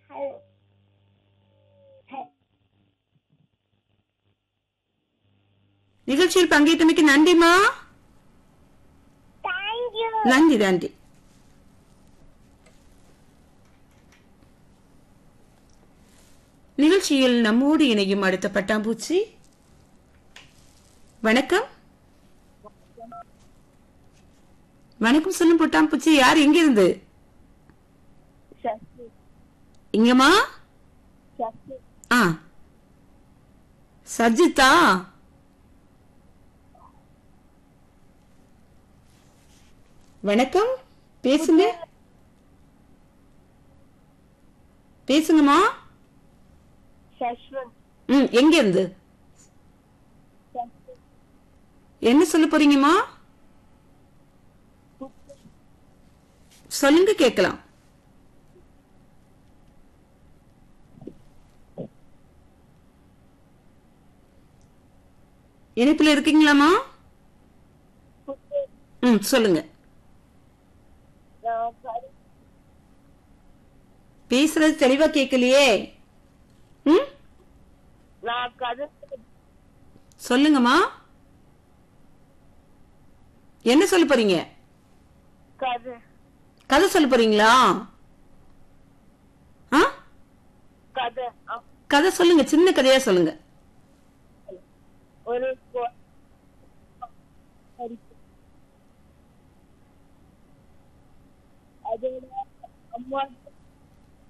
ஹல்- ஹ- நிகழ்ச்சியில் பங்கேற்றமைக்கு நன்றிமா Thank you. நன்றி நன்றி நிகழ்ச்சியில் நம்மோடு இணையும் அடுத்த பட்டாம்பூச்சி வணக்கம் வணக்கம் சொல்லும் பட்டாம்பூச்சி யார் எங்க இருந்து சசி இங்கம்மா சசி ஆ சஜிதா வணக்கம் பேசுங்க பேசுங்கம்மா சஸ்வந்த் ம் எங்க இருந்து சசி என்ன சொல்ல போறீங்கம்மா சொல்லுங்க கேட்கலாம் இணைப்புல இருக்கீங்களாம்மா புத்து ம் சொல்லுங்க நான் படி பேசுறது தெளிவா கேட்கலையே ம் நான் கதை சொல்லுங்கம்மா என்ன சொல்ல போறீங்க கதை கதை சொல்ல போறீங்களா ஆ கதை அ- கதை சொல்லுங்க சின்ன கதையா சொல்லுங்க ஒரு பொ- படிப்பு. அதோட அம்மா